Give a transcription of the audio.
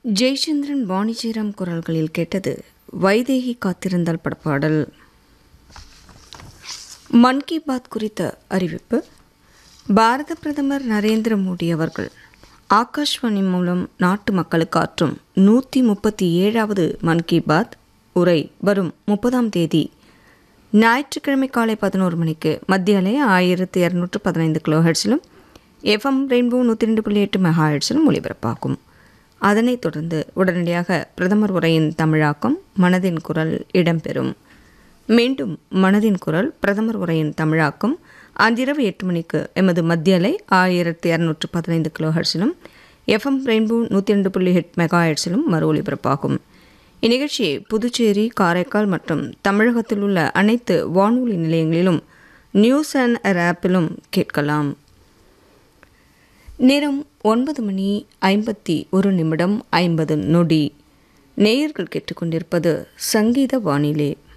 ஜெயச்சந்திரன் வாணி ஜெயராம் குரல்களில் கேட்டது வைதேகி காத்திருந்தால் படப்பாடல் மன் கி பாத் குறித்த அறிவிப்பு பாரத பிரதமர் நரேந்திர மோடி அவர்கள் ஆகாஷ்வாணி மூலம் நாட்டு மக்களுக்கு ஆற்றும் நூற்றி முப்பத்தி ஏழாவது மன் கி பாத் உரை வரும் முப்பதாம் தேதி ஞாயிற்றுக்கிழமை காலை பதினோரு மணிக்கு மத்திய அலை ஆயிரத்தி இரநூற்று பதினைந்து கிலோ ஹெட்ஸிலும் எஃப்எம் ரெயின்போ நூற்றி ரெண்டு புள்ளி எட்டு மெகா ஹெட்ஸிலும் ஒலிபரப்பாகும் அதனைத் தொடர்ந்து உடனடியாக பிரதமர் உரையின் தமிழாக்கம் மனதின் குரல் இடம்பெறும் மீண்டும் மனதின் குரல் பிரதமர் உரையின் தமிழாக்கம் அன்றிரவு எட்டு மணிக்கு எமது மத்திய அலை ஆயிரத்தி இரநூற்று பதினைந்து கிலோ ஹெர்ட்ஸிலும் எஃப்எம் ரெயின்போ நூற்றி ரெண்டு புள்ளி எட் மெகா ஹெர்ட்ஸிலும் மறு ஒலிபரப்பாகும் இந்நிகழ்ச்சியை புதுச்சேரி காரைக்கால் மற்றும் தமிழகத்தில் உள்ள அனைத்து வானொலி நிலையங்களிலும் நியூஸ் அண்ட் ஆப்பிலும் கேட்கலாம் நேரம் ஒன்பது மணி ஐம்பத்தி ஒரு நிமிடம் ஐம்பது நொடி நேயர்கள் கேட்டுக்கொண்டிருப்பது சங்கீத வானிலை